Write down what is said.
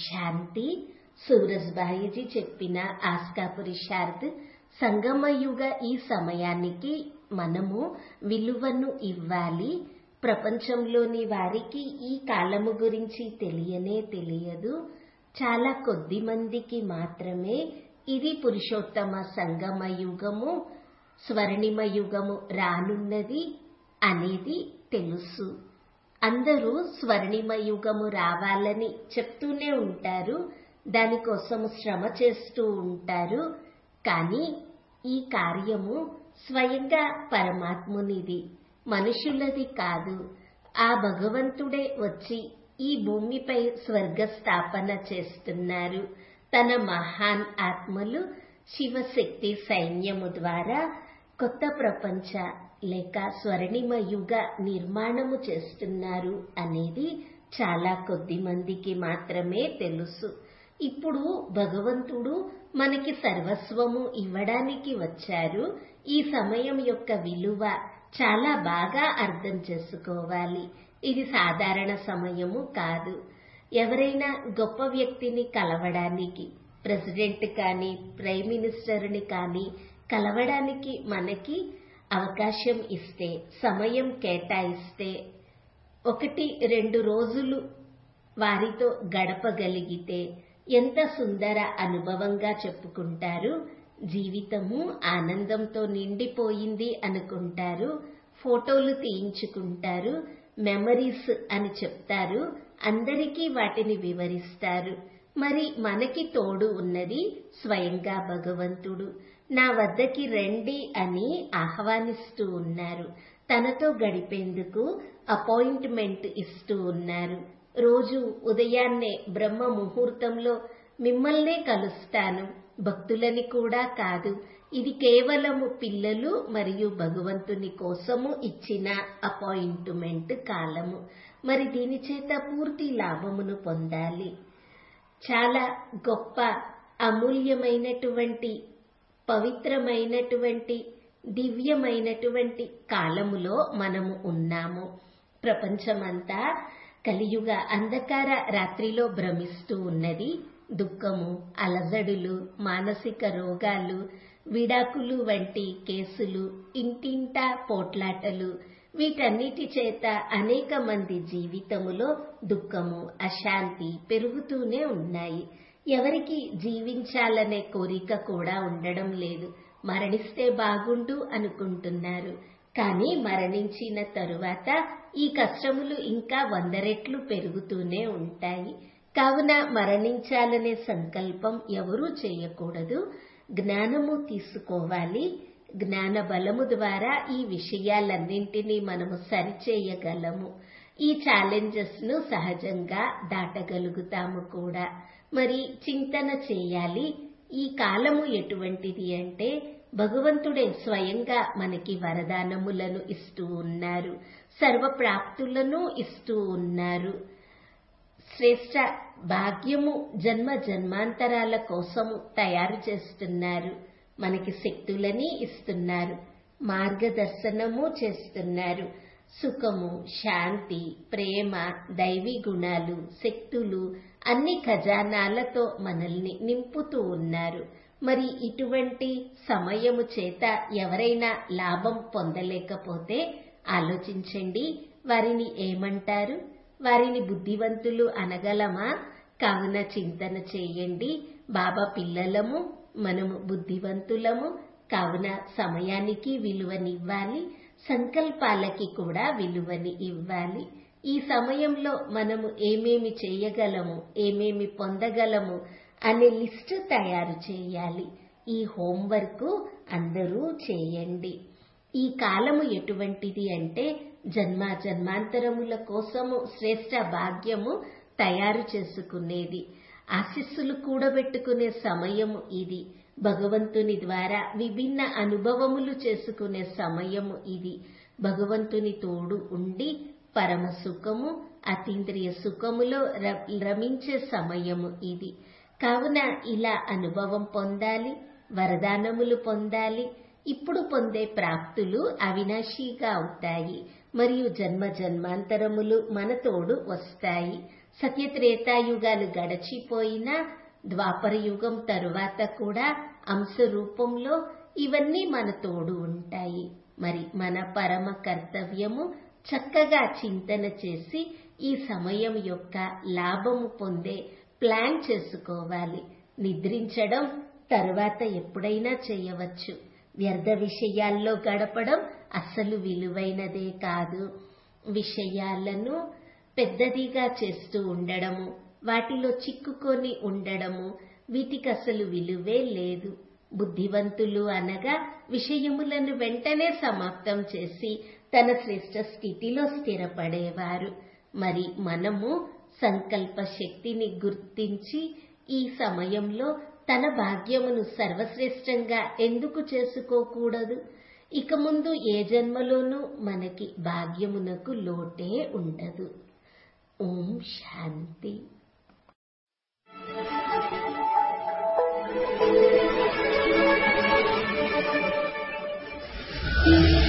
శాంతి సూరజ్బాయిజీ చెప్పిన ఆస్కా పురుషార్థ్ సంగమయుగ ఈ సమయానికి మనము విలువను ఇవ్వాలి ప్రపంచంలోని వారికి ఈ కాలము గురించి తెలియనే తెలియదు చాలా కొద్ది మందికి మాత్రమే ఇది పురుషోత్తమ సంగమ యుగము స్వర్ణిమ యుగము రానున్నది అనేది తెలుసు అందరూ స్వర్ణిమ యుగము రావాలని చెప్తూనే ఉంటారు దానికోసం శ్రమ చేస్తూ ఉంటారు కానీ ఈ కార్యము స్వయంగా పరమాత్మునిది మనుషులది కాదు ఆ భగవంతుడే వచ్చి ఈ భూమిపై స్వర్గ స్థాపన చేస్తున్నారు తన మహాన్ ఆత్మలు శివశక్తి సైన్యము ద్వారా కొత్త ప్రపంచ లేక స్వర్ణిమ యుగ నిర్మాణము చేస్తున్నారు అనేది చాలా కొద్ది మందికి మాత్రమే తెలుసు ఇప్పుడు భగవంతుడు మనకి సర్వస్వము ఇవ్వడానికి వచ్చారు ఈ సమయం యొక్క విలువ చాలా బాగా అర్థం చేసుకోవాలి ఇది సాధారణ సమయము కాదు ఎవరైనా గొప్ప వ్యక్తిని కలవడానికి ప్రెసిడెంట్ కానీ ప్రైమ్ మినిస్టర్ని కానీ కలవడానికి మనకి అవకాశం ఇస్తే సమయం కేటాయిస్తే ఒకటి రెండు రోజులు వారితో గడపగలిగితే ఎంత సుందర అనుభవంగా చెప్పుకుంటారు జీవితము ఆనందంతో నిండిపోయింది అనుకుంటారు ఫోటోలు తీయించుకుంటారు మెమరీస్ అని చెప్తారు అందరికీ వాటిని వివరిస్తారు మరి మనకి తోడు ఉన్నది స్వయంగా భగవంతుడు నా వద్దకి రండి అని ఆహ్వానిస్తూ ఉన్నారు తనతో గడిపేందుకు అపాయింట్మెంట్ ఇస్తూ ఉన్నారు రోజు ఉదయాన్నే బ్రహ్మ ముహూర్తంలో మిమ్మల్నే కలుస్తాను భక్తులని కూడా కాదు ఇది కేవలము పిల్లలు మరియు భగవంతుని కోసము ఇచ్చిన అపాయింట్మెంట్ కాలము మరి దీని చేత పూర్తి లాభమును పొందాలి చాలా గొప్ప అమూల్యమైనటువంటి పవిత్రమైనటువంటి దివ్యమైనటువంటి కాలములో మనము ఉన్నాము ప్రపంచమంతా కలియుగ అంధకార రాత్రిలో భ్రమిస్తూ ఉన్నది దుఃఖము అలజడులు మానసిక రోగాలు విడాకులు వంటి కేసులు ఇంటింటా పోట్లాటలు వీటన్నిటి చేత అనేక మంది జీవితములో దుఃఖము అశాంతి పెరుగుతూనే ఉన్నాయి ఎవరికి జీవించాలనే కోరిక కూడా ఉండడం లేదు మరణిస్తే బాగుండు అనుకుంటున్నారు కానీ మరణించిన తరువాత ఈ కష్టములు ఇంకా వంద రెట్లు పెరుగుతూనే ఉంటాయి కావున మరణించాలనే సంకల్పం ఎవరూ చేయకూడదు జ్ఞానము తీసుకోవాలి జ్ఞాన బలము ద్వారా ఈ విషయాలన్నింటినీ మనము సరిచేయగలము ఈ ఛాలెంజెస్ ను సహజంగా దాటగలుగుతాము కూడా మరి చింతన చేయాలి ఈ కాలము ఎటువంటిది అంటే భగవంతుడే స్వయంగా మనకి వరదానములను ఇస్తూ ఉన్నారు సర్వప్రాప్తులను ఇస్తూ ఉన్నారు శ్రేష్ట భాగ్యము జన్మ జన్మాంతరాల కోసము తయారు చేస్తున్నారు మనకి శక్తులని ఇస్తున్నారు మార్గదర్శనము చేస్తున్నారు సుఖము శాంతి ప్రేమ దైవీ గుణాలు శక్తులు అన్ని ఖజానాలతో మనల్ని నింపుతూ ఉన్నారు మరి ఇటువంటి సమయము చేత ఎవరైనా లాభం పొందలేకపోతే ఆలోచించండి వారిని ఏమంటారు వారిని బుద్ధివంతులు అనగలమా కావున చింతన చేయండి బాబా పిల్లలము మనము బుద్ధివంతులము కావున సమయానికి విలువనివ్వాలి సంకల్పాలకి కూడా విలువని ఇవ్వాలి ఈ సమయంలో మనము ఏమేమి చేయగలము ఏమేమి పొందగలము అనే లిస్ట్ తయారు చేయాలి ఈ హోంవర్క్ అందరూ చేయండి ఈ కాలము ఎటువంటిది అంటే జన్మ జన్మాంతరముల కోసము శ్రేష్ట భాగ్యము తయారు చేసుకునేది ఆశీస్సులు కూడబెట్టుకునే సమయము ఇది భగవంతుని ద్వారా విభిన్న అనుభవములు చేసుకునే సమయము ఇది భగవంతుని తోడు ఉండి పరమ సుఖము అతీంద్రియ సుఖములో రమించే సమయము ఇది కావున ఇలా అనుభవం పొందాలి వరదానములు పొందాలి ఇప్పుడు పొందే ప్రాప్తులు అవినాశీగా అవుతాయి మరియు జన్మ జన్మాంతరములు మన తోడు వస్తాయి సత్యత్రేతాయుగాలు గడచిపోయినా ద్వాపర యుగం తరువాత కూడా అంశ రూపంలో ఇవన్నీ మన తోడు ఉంటాయి మరి మన పరమ కర్తవ్యము చక్కగా చింతన చేసి ఈ సమయం యొక్క లాభము పొందే ప్లాన్ చేసుకోవాలి నిద్రించడం తరువాత ఎప్పుడైనా చేయవచ్చు వ్యర్థ విషయాల్లో గడపడం అస్సలు విలువైనదే కాదు విషయాలను పెద్దదిగా చేస్తూ ఉండడము వాటిలో చిక్కుకొని ఉండడము వీటికి అసలు విలువే లేదు బుద్ధివంతులు అనగా విషయములను వెంటనే సమాప్తం చేసి తన శ్రేష్ట స్థితిలో స్థిరపడేవారు మరి మనము సంకల్ప శక్తిని గుర్తించి ఈ సమయంలో తన భాగ్యమును సర్వశ్రేష్టంగా ఎందుకు చేసుకోకూడదు ఇక ముందు ఏ జన్మలోనూ మనకి భాగ్యమునకు లోటే ఉండదు ఓం శాంతి Thank you.